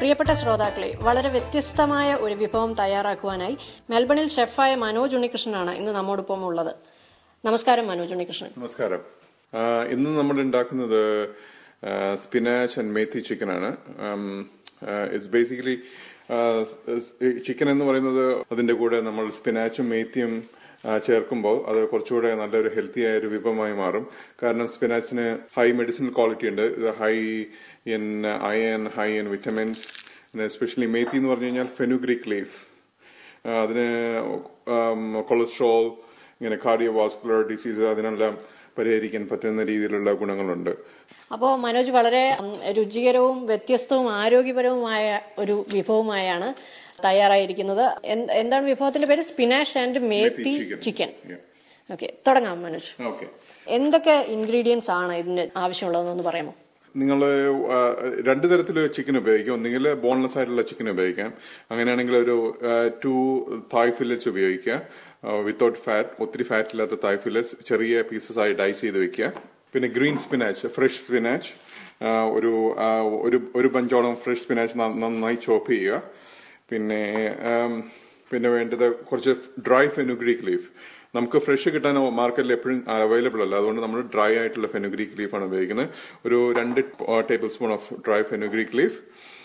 പ്രിയപ്പെട്ട ശ്രോതാക്കളെ വളരെ വ്യത്യസ്തമായ ഒരു വിഭവം തയ്യാറാക്കുവാനായി മെൽബണിൽ ഷെഫായ മനോജ് ഉണ്ണികൃഷ്ണനാണ് ഇന്ന് നമ്മോടൊപ്പം ഉള്ളത് നമസ്കാരം മനോജ് ഉണ്ണികൃഷ്ണൻ നമസ്കാരം ആ, ഇന്ന് നമ്മൾ ഉണ്ടാക്കുന്നത് സ്പിനാച്ച് ആൻഡ് മേത്തി ചിക്കൻ ആണ് ഇറ്റ്സ് ബേസിക്കലി ചിക്കൻ എന്ന് പറയുന്നത് അതിന്റെ കൂടെ നമ്മൾ സ്പിനാച്ചും മേത്തിയും ആ, ചേർക്കുമ്പോൾ അത് കുറച്ചുകൂടെ നല്ലൊരു ഹെൽത്തി ആയ ഒരു വിഭവമായി മാറും കാരണം സ്പിനാച്ചിന് ഹൈ മെഡിസിനൽ ക്വാളിറ്റി ഉണ്ട് ഇത് high in iron high in vitamins especially methi എന്ന് പറഞ്ഞു കഴിഞ്ഞാൽ ഫെനുഗ്രിക് ലീഫ് അതിന് കൊളസ്ട്രോൾ ഇങ്ങനെ കാർഡിയോവാസ്കുലർ ഡിസീസ് അതിനെല്ലാം പരിഹരിക്കാൻ പറ്റുന്ന രീതിയിലുള്ള ഗുണങ്ങളുണ്ട് അപ്പോൾ മനോജ് വളരെ ഉം, രുചികരവും വ്യത്യസ്തവും ആരോഗ്യപരവുമായ ഒരു വിഭവമായാണ് തയ്യാറായിരിക്കുന്നത് എന്ത്- എന്താണ് വിഭവത്തിന്റെ പേര് spinach and methi chicken. Chicken Yeah. Okay തുടങ്ങാം മനോജ് ഓക്കെ എന്തൊക്കെ ഇൻഗ്രീഡിയൻസ് ആണ് ഇതിന് ആവശ്യമുള്ളതെന്നൊന്ന് പറയാമോ നിങ്ങൾ രണ്ട് തരത്തിൽ ചിക്കൻ ഉപയോഗിക്കാം ഒന്നുകിൽ ബോൺലെസ് ആയിട്ടുള്ള ചിക്കൻ ഉപയോഗിക്കാം അങ്ങനെയാണെങ്കിൽ ഒരു ടു തായ് ഫില്ലറ്റ്സ് ഉപയോഗിക്കുക വിത്തൗട്ട് ഫാറ്റ് ഒത്തിരി ഫാറ്റ് ഇല്ലാത്ത തായ് ഫില്ലറ്റ്സ് ചെറിയ പീസസ് ആയി ഡൈസ് ചെയ്ത് വെക്കുക പിന്നെ ഗ്രീൻ സ്പിനാച്ച് ഫ്രഷ് സ്പിനാച്ച് ഒരു ആ, ഒരു ഒരു പഞ്ചോളം ഫ്രഷ് സ്പിനാച്ച് നന്നായി ചോപ്പ് ചെയ്യുക പിന്നെ ആം, പിന്നെ വേണ്ടത് കുറച്ച് ഡ്രൈ ഫെനുഗ്രീക്ക് ലീഫ് നമുക്ക് ഫ്രഷ് കിട്ടാൻ മാർക്കറ്റിൽ എപ്പോഴും അവൈലബിൾ അല്ല അതുകൊണ്ട് നമ്മൾ ഡ്രൈ ആയിട്ടുള്ള ഫെനുഗ്രീക്ക് ലീഫാണ് ഉപയോഗിക്കുന്നത് ഒരു രണ്ട് tablespoon of dry fenugreek leaf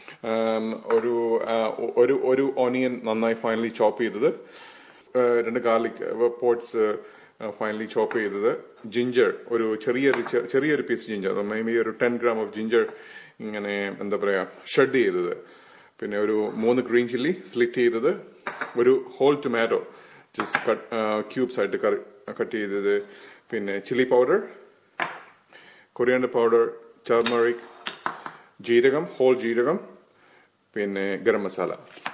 ഒരു ആ, ഒരു ഒരു ഓണിയൻ നന്നായി ഫൈനലി ചോപ്പ് ചെയ്തത് ആ, രണ്ട് ഗാർലിക് പോട്ട്സ് ഫൈനലി ചോപ്പ് ചെയ്തത് ജിഞ്ചർ ഒരു ചെറിയൊരു ചെ- ചെറിയൊരു പീസ് ജിഞ്ചർ മേ ബി ഒരു ടെൻ ഗ്രാം ഓഫ് ജിഞ്ചർ ഇങ്ങനെ എന്താ പറയാ ഷഡ് ചെയ്തത് പിന്നെ ഒരു മൂന്ന് ഗ്രീൻ ചില്ലി സ്ലിറ്റ് ചെയ്തത് ഒരു whole tomato just cut cubes ആയിട്ട് കട്ട് ചെയ്തത് പിന്നെ chilli powder coriander powder turmeric ജീരകം ഹോൾ ജീരകം പിന്നെ ഗരം മസാല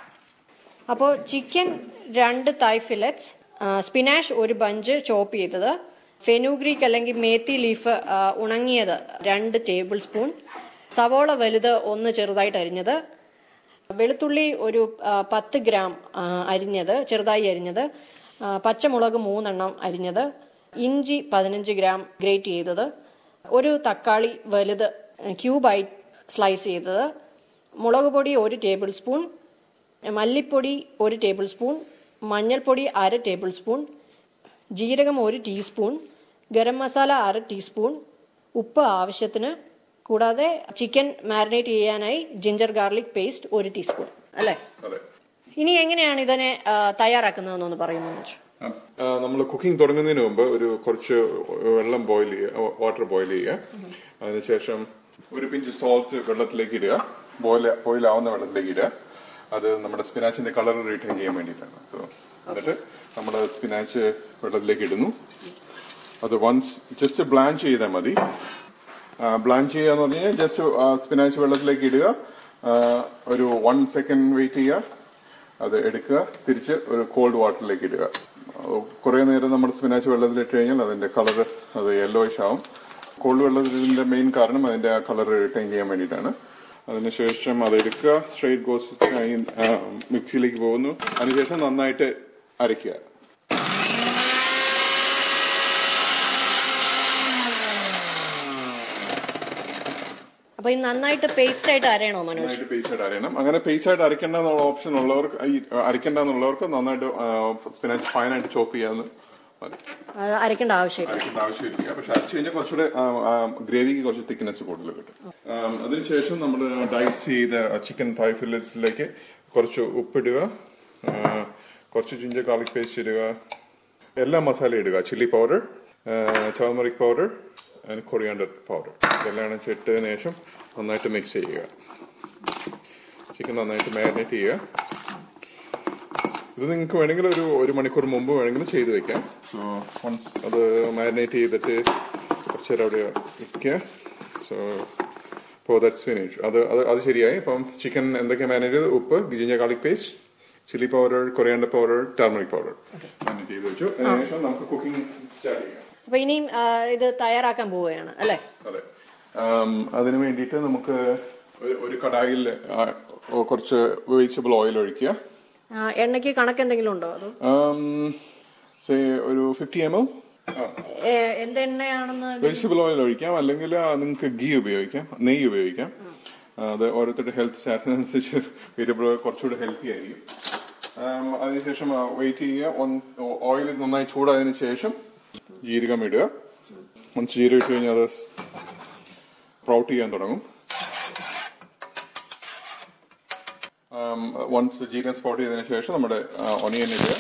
അപ്പോൾ ചിക്കൻ രണ്ട് തായ് ഫിലറ്റ്സ് സ്പിനാഷ് ഒരു ബഞ്ച് ചോപ്പ് ചെയ്തത് ഫെനുഗ്രീക്ക് അല്ലെങ്കിൽ മേത്തി ലീഫ് ആ, ഉണങ്ങിയത് രണ്ട് ടേബിൾ സ്പൂൺ സവോള വലുത് ഒന്ന് ചെറുതായിട്ട് അരിഞ്ഞത് വെളുത്തുള്ളി ഒരു ആ, പത്ത് ഗ്രാം ആ, അരിഞ്ഞത് ചെറുതായി അരിഞ്ഞത് ആ, പച്ചമുളക് മൂന്നെണ്ണം അരിഞ്ഞത് ഇഞ്ചി പതിനഞ്ച് ഗ്രാം ഗ്രേറ്റ് ചെയ്തത് ഒരു തക്കാളി വലുത് ക്യൂബായി സ്ലൈസ് ചെയ്തത് മുളക് പൊടി ഒരു ടേബിൾ സ്പൂൺ മല്ലിപ്പൊടി ഒരു ടേബിൾ സ്പൂൺ മഞ്ഞൾപ്പൊടി അര ടേബിൾ സ്പൂൺ ജീരകം ഒരു ടീസ്പൂൺ ഗരം മസാല അര ടീസ്പൂൺ ഉപ്പ് ആവശ്യത്തിന് കൂടാതെ ചിക്കൻ മാരിനേറ്റ് ചെയ്യാനായി ജിഞ്ചർ ഗാർലിക് പേസ്റ്റ് ഒരു ടീസ്പൂൺ അല്ലേ അതെ ഇനി എങ്ങനെയാണ് ഇതിനെ ആ, തയ്യാറാക്കുന്നതെന്നൊന്ന് പറയുമോ നമ്മൾ കുക്കിംഗ് തുടങ്ങുന്നതിന് മുമ്പ് ഒരു കുറച്ച് വെള്ളം ബോയിൽ ചെയ്യുക വാട്ടർ ബോയിൽ ചെയ്യുക അതിനുശേഷം ഒരു പിഞ്ച് സോൾട്ട് വെള്ളത്തിലേക്ക് ഇടുക ബോയിൽ ബോയിൽ ആവുന്ന വെള്ളത്തിലേക്ക് ഇടുക അത് നമ്മുടെ സ്പിനാച്ചിന്റെ കളർ റീറ്റൈൻ ചെയ്യാൻ വേണ്ടിയിട്ടാണ് So, എന്നിട്ട് നമ്മൾ സ്പിനാച്ച് വെള്ളത്തിലേക്ക് ഇടുന്നു അത് വൺസ് ജസ്റ്റ് ബ്ലാഞ്ച് ചെയ്താൽ മതി ബ്ലാഞ്ച് ചെയ്യുക എന്ന് പറഞ്ഞു കഴിഞ്ഞാൽ ജസ്റ്റ് സ്പിനാച്ച് വെള്ളത്തിലേക്ക് ഇടുക ആ, ഒരു വൺ സെക്കൻഡ് വെയിറ്റ് ചെയ്യുക അത് എടുക്കുക തിരിച്ച് ഒരു കോൾഡ് വാട്ടറിലേക്ക് ഇടുക കുറെ നേരം നമ്മൾ സ്പിനാച്ച് വെള്ളത്തിലിട്ട് കഴിഞ്ഞാൽ അതിന്റെ കളർ അത് യെല്ലോയിഷ് ആവും കോൾഡ് വെള്ളത്തിന്റെ മെയിൻ കാരണം അതിന്റെ ആ കളർ റിട്ടൈൻ ചെയ്യാൻ വേണ്ടിയിട്ടാണ് അതിനുശേഷം അത് എടുക്കുക സ്ട്രൈറ്റ് ഗോസ് മിക്സിയിലേക്ക് പോകുന്നു അതിനുശേഷം നന്നായിട്ട് അരയ്ക്കുക അപ്പൊ ഇത് നന്നായിട്ട് പേസ്റ്റ് ആയിട്ട് അരയണോ മനോജ് നന്നായിട്ട് പേസ്റ്റ് ആയിട്ട് അരയണം അങ്ങനെ പേസ്റ്റ് ആയിട്ട് അരയ്ക്കേണ്ട എന്നുള്ള ഓപ്ഷൻ ഉള്ളവർക്ക് ഈ അരയ്ക്കേണ്ട എന്നുള്ളവർക്ക് നന്നായിട്ട് സ്പിനാച്ച് ഫൈനായിട്ട് ചോപ്പ് ചെയ്യാന്ന് മതി അത് അരയ്ക്കേണ്ട ആവശ്യമില്ല അരയ്ക്കേണ്ട ആവശ്യമില്ല പക്ഷെ അരച്ചു കഴിഞ്ഞാൽ കുറച്ചുകൂടെ ഗ്രേവിക്ക് കുറച്ച് തിക്നെസ് കൂടുതൽ കിട്ടും ആം, അതിനുശേഷം നമ്മൾ ഡൈസ് ചെയ്ത ചിക്കൻ തായ് ഫില്ലറ്റ്സിലേക്ക് കുറച്ച് ഉപ്പിടുക ആ, കുറച്ച് ജിഞ്ചർ ഗാർലിക് പേസ്റ്റ് ഇടുക എല്ലാ മസാല ഇടുക chilli powder turmeric powder coriander powder ഇതെല്ലാം ഇട്ടതിന് ശേഷം നന്നായിട്ട് മിക്സ് ചെയ്യുക ചിക്കൻ നന്നായിട്ട് മാരിനേറ്റ് ചെയ്യുക ഇത് നിങ്ങൾക്ക് വേണമെങ്കിൽ ഒരു ഒരു മണിക്കൂർ മുമ്പ് വേണമെങ്കിൽ ചെയ്ത് വെക്കാം സോ വൺസ് അത് മാരിനേറ്റ് ചെയ്തിട്ട് കുറച്ച് നേരം അവിടെ വെക്കുക സോ ഇപ്പോൾ ദാറ്റ്സ് ഫിനിഷ് അത് അത് അത് ശരിയായി അപ്പം ചിക്കൻ എന്തൊക്കെ മാരിനേറ്റ് ചെയ്ത് ഉപ്പ് ginger garlic paste chilli powder coriander powder turmeric powder marinate ചെയ്ത് വെച്ചു അതിനുശേഷം നമുക്ക് കുക്കിംഗ് സ്റ്റാർട്ട് ചെയ്യാം അപ്പൊ ഇനിയും ആ, ഇത് തയ്യാറാക്കാൻ പോവുകയാണ് അല്ലേ അതെ ആം, അതിന് വേണ്ടിയിട്ട് നമുക്ക് ഒരു- ഒരു കടായിൽ ആ, കുറച്ച് വെജിറ്റബിൾ ഓയിൽ ഒഴിക്കുക ആ, എണ്ണയ്ക്ക് കണക്ക് എന്തെങ്കിലും ഉണ്ടോ അതോ സേ ഒരു ഫിഫ്റ്റി എം എൽ ഏ, എന്ത് എണ്ണയാണെന്ന് വെജിറ്റബിൾ ഓയിൽ ഒഴിക്കാം അല്ലെങ്കിൽ നിങ്ങൾക്ക് ഗീ ഉപയോഗിക്കാം നെയ്യ് ഉപയോഗിക്കാം ആ, അത് ഓരോരുത്തരുടെ ഹെൽത്ത് സ്റ്റാറ്റസിനനുസരിച്ച് വെജിറ്റബിൾ കുറച്ചുകൂടെ ഹെൽത്തി ആയിരിക്കും ആം, അതിനുശേഷം വെയിറ്റ് ചെയ്യുക ഓയിൽ നന്നായി ചൂടായതിനു ശേഷം ജീരകം ഇടുക വൺസ് ജീരകം ഇട്ട് കഴിഞ്ഞാൽ അത് സ്പ്രൗട്ട് ചെയ്യാൻ തുടങ്ങും വൺസ് ജീരകം സ്പ്രൗട്ട് ചെയ്തതിനു ശേഷം നമ്മുടെ ഒനിയൻ ഇടുക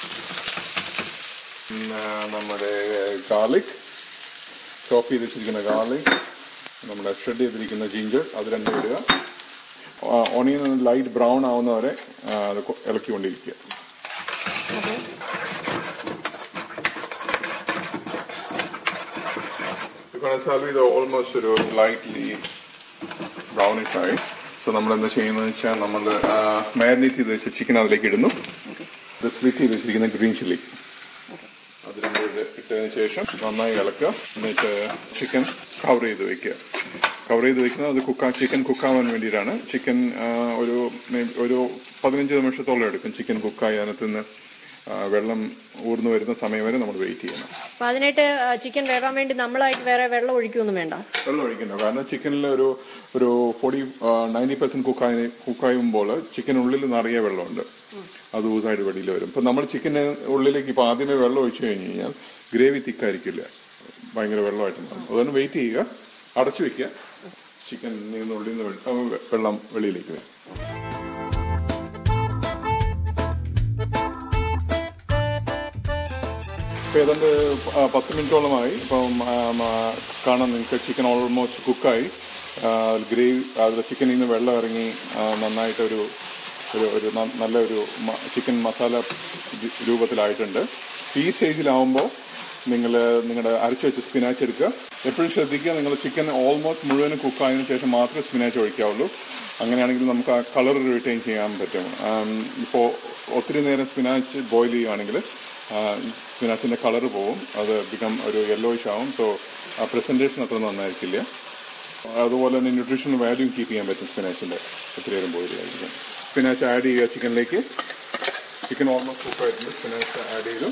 പിന്നെ നമ്മുടെ ഗാർലിക് ചോപ്പ് ചെയ്ത് വെച്ചിരിക്കുന്ന ഗാർലിക് നമ്മുടെ ഷ്രെഡ് ചെയ്തിരിക്കുന്ന ജിഞ്ചർ അത് രണ്ടും ഇടുക ഓണിയൻ ലൈറ്റ് ബ്രൗൺ ആവുന്നവരെ ആ, അത് കൊ- ഇളക്കിക്കൊണ്ടിരിക്കുക സാൽവ് ഇത് ഓൾമോസ്റ്റ് ഒരു ലൈറ്റ്ലി ബ്രൗണിഷ് ആയി സോ നമ്മൾ എന്താ ചെയ്യുന്നത് വെച്ചാൽ നമ്മൾ മാരിനേറ്റ് ചെയ്ത് വെച്ച ചിക്കൻ അതിലേക്ക് ഇടുന്നു ഇത് സ്ലിറ്റ് ചെയ്ത് വെച്ചിരിക്കുന്ന ഗ്രീൻ ചില്ലി അത് രണ്ടും ഇത് ഇട്ടതിന് ശേഷം നന്നായി ഇളക്കുക എന്നിട്ട് ചിക്കൻ കവർ ചെയ്ത് വെക്കുക കവർ ചെയ്ത് വെക്കുന്നത് അത് കുക്കാ ചിക്കൻ കുക്കാവാൻ വേണ്ടിയിട്ടാണ് ചിക്കൻ ഒരു may- ഒരു പതിനഞ്ച് നിമിഷത്തോളം എടുക്കും ചിക്കൻ കുക്കായി അതിനകത്ത് നിന്ന് ആ, വെള്ളം ഊർന്നു വരുന്ന സമയം വരെ നമ്മൾ വെയിറ്റ് ചെയ്യണം അപ്പൊ അതിനായിട്ട് ചിക്കൻ വേകാൻ വേണ്ടി നമ്മളായിട്ട് വേറെ വെള്ളം ഒഴിക്കൊന്നും വേണ്ട വെള്ളം ഒഴിക്കണ്ട കാരണം ചിക്കനിൽ ഒരു ഒരു ഫോർട്ടി നയൻറ്റി പെർസെന്റ് കുക്കായി കുക്കായുമ്പോൾ ചിക്കനുള്ളിൽ നിറയെ വെള്ളമുണ്ട് അത് ഊസായിട്ട് വെളിയിൽ വരും ഇപ്പൊ നമ്മൾ ചിക്കന് ഉള്ളിലേക്ക് ഇപ്പൊ ആദ്യമേ വെള്ളം ഒഴിച്ചു കഴിഞ്ഞ് കഴിഞ്ഞാൽ ഗ്രേവി തിക്കായിരിക്കില്ല ഭയങ്കര വെള്ളമായിട്ട് മാറും അതുകൊണ്ട് വെയിറ്റ് ചെയ്യുക അടച്ചു വെക്കുക ചിക്കൻ നിന്ന് ഉള്ളിൽ നിന്ന് വെ- ആ, വെള്ളം വെളിയിലേക്ക് വരും ഇപ്പൊ ഏതാണ്ട് പ- പത്ത് മിനിറ്റോളമായി ഇപ്പം ആം, ആ, കാണാൻ നിങ്ങൾക്ക് ചിക്കൻ ഓൾമോസ്റ്റ് കുക്കായി ഗ്രേവി അതിൽ ചിക്കനിൽ നിന്ന് വെള്ളം ഇറങ്ങി ആ, നന്നായിട്ടൊരു ഒരു ഒരു ന- നല്ല ഒരു മ- ചിക്കൻ മസാല രു- രൂപത്തിലായിട്ടുണ്ട് ഈ സ്റ്റേജിലാവുമ്പോൾ നിങ്ങൾ നിങ്ങളുടെ അരച്ചു വെച്ച സ്പിനാച്ച് എടുക്കുക എപ്പോഴും ശ്രദ്ധിക്കുക നിങ്ങൾ ചിക്കൻ ഓൾമോസ്റ്റ് മുഴുവനും കുക്കായതിനു ശേഷം മാത്രമേ സ്പിനാച്ച് ഒഴിക്കാവുള്ളൂ അങ്ങനെയാണെങ്കിൽ നമുക്ക് ആ കളർ റിട്ടൈൻ ചെയ്യാൻ പറ്റും ഇപ്പോൾ ഒത്തിരി നേരം സ്പിനാച്ച് ബോയിൽ ചെയ്യുകയാണെങ്കിൽ സ്പിനാച്ചിൻ്റെ കളർ പോവും അത് ബിക്കം ഒരു യെല്ലോയിഷ് ആവും സോ ആ പ്രസൻറ്റേഷൻ അത്ര നന്നായിരിക്കില്ല അതുപോലെ തന്നെ ന്യൂട്രീഷൻ വാല്യൂ കീപ്പ് ചെയ്യാൻ പറ്റും സ്പിനാച്ചിൻ്റെ ഒത്തിരി നേരം ബോയിൽ ആയിരിക്കും സ്പിനാച്ച് ആഡ് ചെയ്യുക ചിക്കനിലേക്ക് ചിക്കൻ ഓൾമോസ്റ്റ് കുക്കായിട്ടുണ്ട് സ്പിനാച്ച് ആഡ് ചെയ്തു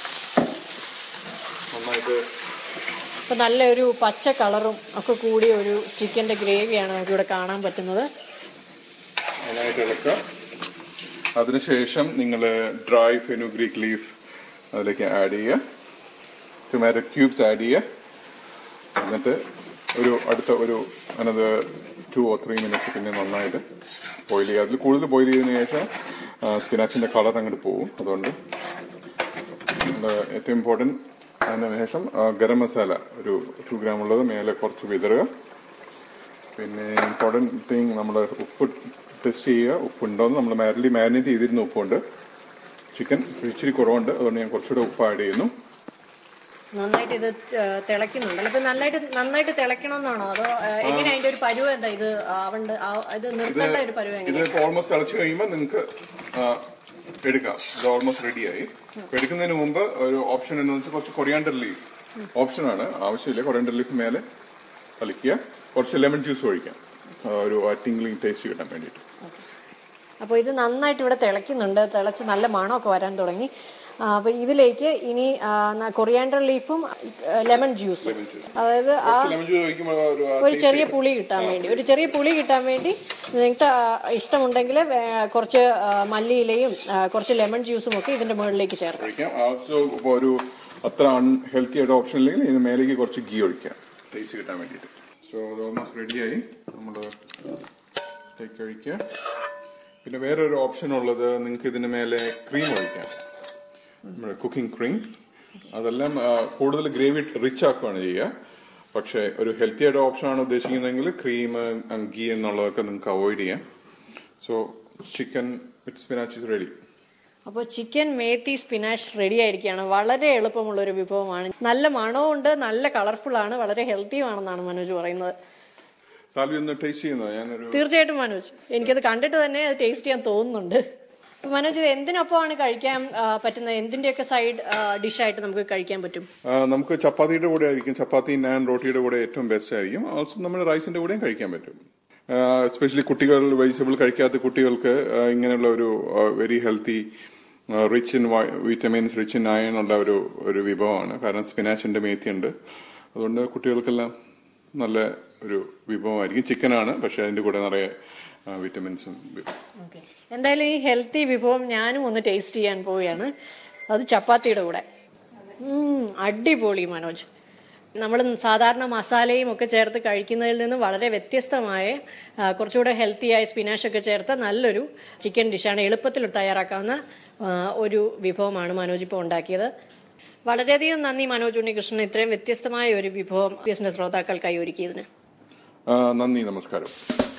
നന്നായിട്ട് അപ്പൊ നല്ലൊരു പച്ച കളറും ഒക്കെ കൂടിയ ഒരു ചിക്കന്റെ ഗ്രേവിയാണ് നമുക്കിവിടെ കാണാൻ പറ്റുന്നത് നന്നായിട്ട് ഇളക്കുക അതിനുശേഷം നിങ്ങൾ ഡ്രൈ ഫെനുഗ്രീക്ക് ലീഫ് അതിലേക്ക് ആഡ് ചെയ്യുക ടൊമാറ്റോ ക്യൂബ്സ് ആഡ് ചെയ്യുക എന്നിട്ട് ഒരു അടുത്ത ഒരു another two or three minutes പിന്നെ നന്നായിട്ട് ബോയിൽ ചെയ്യുക അതിൽ കൂടുതൽ ബോയിൽ ചെയ്തതിനു ശേഷം സ്പിനാച്ചിൻ്റെ കളർ അങ്ങോട്ട് പോകും അതുകൊണ്ട് നമ്മള് ഏറ്റവും ഇമ്പോർട്ടൻറ്റ് അതിന് ശേഷം ആ, ഗരം മസാല ഒരു ടു ഗ്രാം ഉള്ളത് മേലെ കുറച്ച് വിതറുക പിന്നെ ഇമ്പോർട്ടൻറ്റ് തിങ് നമ്മൾ ഉപ്പ് ടെസ്റ്റ് ചെയ്യുക ഉപ്പുണ്ടോയെന്ന് നമ്മൾ മാരിലി മാരിനേറ്റ് ചെയ്തിരുന്ന ഉപ്പുണ്ട് ചിക്കൻ ഇച്ചിരി കുറവുണ്ട് അതുകൊണ്ട് ഞാൻ കുറച്ചുകൂടെ ഉപ്പ് ആഡ് ചെയ്യുന്നു നന്നായിട്ട് ഇത് ഏഹ്, തിളയ്ക്കുന്നുണ്ടല്ലോ അപ്പൊ നന്നായിട്ട് നന്നായിട്ട് തിളയ്ക്കണമെന്നാണോ അതോ ഏഹ്, എങ്ങനെ അതിന്റെ ഒരു പരുവം എന്താ ഇത് ആവണ്ട് ആ- ഇത് നിർത്തേണ്ട ഒരു പരുവം എങ്ങനെ ഇത് ഓൾമോസ്റ്റ് തിളച്ച് കഴിയുമ്പോൾ നിങ്ങൾക്ക് എടുക്കാം ഇത് ഓൾമോസ്റ്റ് റെഡിയായി എടുക്കുന്നതിന് മുമ്പ് ഒരു ഓപ്ഷൻ എന്ന് വെച്ചാൽ കുറച്ച് കൊറിയാണ്ടർ ലീഫ് ഓപ്ഷനാണ് ആവശ്യമില്ല കൊറിയാണ്ടർ ലീഫ് മേലെ കളിക്കുക കുറച്ച് ലെമൺ ജ്യൂസ് ഒഴിക്കാം ആ, ഒരു ടിംഗ്ലിംഗ് ടേസ്റ്റ് കിട്ടാൻ വേണ്ടിയിട്ട് അപ്പോൾ ഇത് നന്നായിട്ട് ഇവിടെ തിളയ്ക്കുന്നുണ്ട് തിളച്ച് നല്ല മണമൊക്കെ വരാൻ തുടങ്ങി ആ, അപ്പൊ ഇതിലേക്ക് ഇനി കൊറിയാണ്ടർ ലീഫും ലെമൺ ജ്യൂസും അതായത് ആ കുറച്ച് ലെമൺ ജ്യൂസ് ഒഴിക്കുമ്പോൾ ഒരു ആ ഒരു ചെറിയ പുളി കിട്ടാൻ വേണ്ടി ഒരു ചെറിയ പുളി കിട്ടാൻ വേണ്ടി നിങ്ങൾക്ക് ആ, ഇഷ്ടമുണ്ടെങ്കിൽ വേ- കുറച്ച് ആ, മല്ലിയിലയും ആ, കുറച്ച് ലെമൺ ജ്യൂസും ഒക്കെ ഇതിന്റെ മുകളിലേക്ക് ചേർക്കാം ഒഴിക്കാം ആൾസോ ഇപ്പോൾ ഒരു അത്ര അൺഹെൽത്തി ആയിട്ട് ഓപ്ഷൻ ഇല്ലെങ്കിൽ ഇതിന് മേലേക്ക് കുറച്ച് ഗീ ഒഴിക്കാം ടേസ്റ്റ് കിട്ടാൻ വേണ്ടിയിട്ട് സോ അത് ഓൾമോസ്റ്റ് റെഡിയായി നമ്മൾ ടേക്ക് ഒഴിക്കുക പിന്നെ വേറൊരു ഓപ്ഷൻ ഉള്ളത് നിങ്ങൾക്ക് ഇതിന് മേലെ ക്രീം ഒഴിക്കാം നമ്മുടെ കുക്കിംഗ് ക്രീം അതെല്ലാം ആ, കൂടുതൽ ഗ്രേവി റിച്ച് ആക്കുകയാണ് ചെയ്യുക പക്ഷേ ഒരു ഹെൽത്തി ആയിട്ട് ഓപ്ഷനാണ് ഉദ്ദേശിക്കുന്നതെങ്കിൽ ക്രീം ഗീ എന്നുള്ളതൊക്കെ നിങ്ങൾക്ക് അവോയ്ഡ് ചെയ്യാം so chicken with spinach is ready അപ്പോൾ ചിക്കൻ മേത്തി സ്പിനാഷ് റെഡി ആയിരിക്കുകയാണ് വളരെ എളുപ്പമുള്ള ഒരു വിഭവമാണ് നല്ല മണവും ഉണ്ട് നല്ല കളർഫുൾ ആണ് വളരെ ഹെൽത്തിയുമാണെന്നാണ് മനോജ് പറയുന്നത് സാൽവി ഒന്ന് ടേസ്റ്റ് ചെയ്യുന്നോ ഞാനൊരു തീർച്ചയായിട്ടും മനോജ് എനിക്കത് കണ്ടിട്ട് തന്നെ അത് ടേസ്റ്റ് ചെയ്യാൻ തോന്നുന്നുണ്ട് അപ്പൊ മനോജ് ഇത് എന്തിനൊപ്പമാണ് കഴിക്കാൻ ആ, പറ്റുന്നത് എന്തിന്റെയൊക്കെ സൈഡ് ഡിഷായിട്ട് നമുക്ക് കഴിക്കാൻ പറ്റും ആ, നമുക്ക് ചപ്പാത്തിയുടെ കൂടെ ആയിരിക്കും ചപ്പാത്തി നാൻ റോട്ടിയുടെ കൂടെ ഏറ്റവും ബെസ്റ്റ് ആയിരിക്കും ഓൾസോ നമ്മുടെ റൈസിന്റെ കൂടെയും കഴിക്കാൻ പറ്റും എസ്പെഷ്യലി കുട്ടികൾ വെജിറ്റബിൾ കഴിക്കാത്ത കുട്ടികൾക്ക് ആ, ഇങ്ങനെയുള്ള ഒരു very healthy rich in vitamins rich in iron ഉള്ള ഒരു ഒരു വിഭവമാണ് കാരണം സ്പിനാച്ചിന്റെ മേത്തിയുണ്ട് അതുകൊണ്ട് കുട്ടികൾക്കെല്ലാം നല്ല ഒരു വിഭവമായിരിക്കും ചിക്കനാണ് പക്ഷെ അതിന്റെ കൂടെ നിറയെ വിറ്റമിൻസും ഓക്കെ എന്തായാലും ഈ ഹെൽത്തി വിഭവം ഞാനും ഒന്ന് ടേസ്റ്റ് ചെയ്യാൻ പോവുകയാണ് അത് ചപ്പാത്തിയുടെ കൂടെ ഉം, അടിപൊളി മനോജ് നമ്മൾ സാധാരണ മസാലയും ഒക്കെ ചേർത്ത് കഴിക്കുന്നതിൽ നിന്ന് വളരെ വ്യത്യസ്തമായ ആ, കുറച്ചുകൂടെ ഹെൽത്തിയായ സ്പിനാഷ് ഒക്കെ ചേർത്ത നല്ലൊരു ചിക്കൻ ഡിഷാണ് എളുപ്പത്തിൽ തയ്യാറാക്കാവുന്ന ആ, ഒരു വിഭവമാണ് മനോജ് ഇപ്പോൾ ഉണ്ടാക്കിയത് വളരെയധികം നന്ദി മനോജ് ഉണ്ണികൃഷ്ണൻ ഇത്രയും വ്യത്യസ്തമായ ഒരു വിഭവം ബിസിനസ് ശ്രോതാക്കൾക്കായി ഒരുക്കിയതിന് ആ, നന്ദി നമസ്കാരം